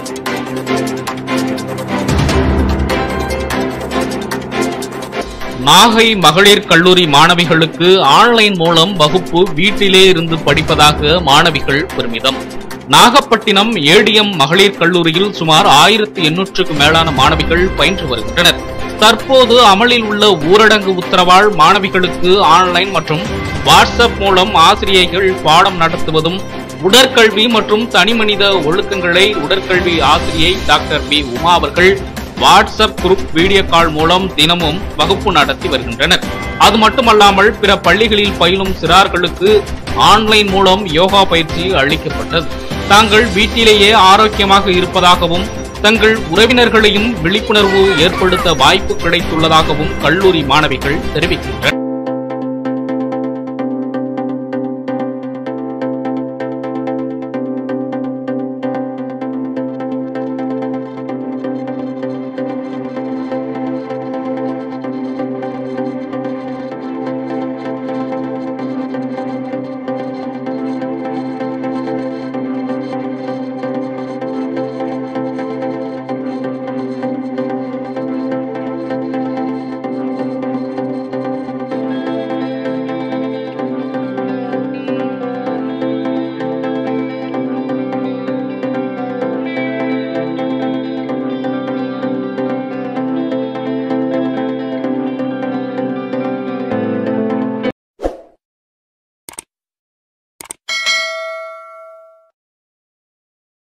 நாகை மகளிர் கல்லூரி மாணவிகளுக்கு ஆன்லைன் மூலம் வகுப்பு வீட்டிலே இருந்து படிப்பதாக மாணவிகள் பெருமிதம் நாகப்பட்டினம் ஏடிஎம் மகளிர் கல்லூரியில் சுமார் ஆயிரத்தி எண்ணூற்றுக்கு மேலான மாணவிகள் பயின்று வருகின்றனர் தற்போது அமலில் உள்ள ஊரடங்கு உத்தரவால் மாணவிகளுக்கு ஆன்லைன் மற்றும் வாட்ஸ்அப் மூலம் ஆசிரியைகள் பாடம் நடத்துவதும் உடற்கல்வி மற்றும் தனிமனித ஒழுக்கங்களை உடற்கல்வி ஆசிரியை டாக்டர் பி உமா அவர்கள் வாட்ஸ்அப் குரூப் வீடியோ கால் மூலம் தினமும் வகுப்பு நடத்தி வருகின்றனர் அது மட்டுமல்லாமல் பிற பள்ளிகளில் பயிலும் சிறார்களுக்கு ஆன்லைன் மூலம் யோகா பயிற்சி அளிக்கப்பட்டது தாங்கள் வீட்டிலேயே ஆரோக்கியமாக இருப்பதாகவும் தங்கள் உறவினர்களையும் விழிப்புணர்வு ஏற்படுத்த வாய்ப்பு கிடைத்துள்ளதாகவும் கல்லூரி மாணவிகள் தெரிவிக்கின்றனர்